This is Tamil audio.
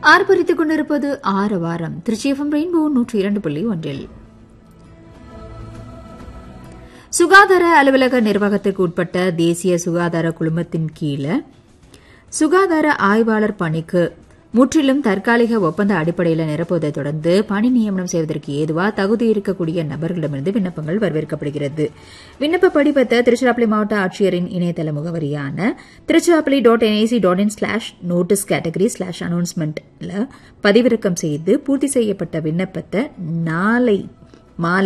ஆர்ப்பரித்துக் கொண்டிருப்பது ஆறு வாரம் திருச்சி எஃப்எம் ரெயின்போ நூற்றி இரண்டு புள்ளி ஒன்றில் சுகாதார அலுவலக நிர்வாகத்திற்கு உட்பட்ட தேசிய சுகாதார குழுமத்தின் கீழே சுகாதார ஆய்வாளர் பணிக்கு முற்றிலும் தற்காலிக ஒப்பந்த அடிப்படையில் நிரப்புவதை தொடர்ந்து பணி நியமனம் செய்வதற்கு ஏதுவா தகுதி இருக்கக்கூடிய நபர்களிடமிருந்து விண்ணப்பங்கள் வரவேற்கப்படுகிறது விண்ணப்ப படிவத்தை திருச்சிராப்பள்ளி மாவட்ட ஆட்சியரின் இணையதள முகவரியான Tiruchirappalli dot NIC dot in slash notice category slash அனௌன்ஸ்மெண்ட்ல பதிவிறக்கம் செய்து பூர்த்தி செய்யப்பட்ட விண்ணப்பத்தை நாளை மாலை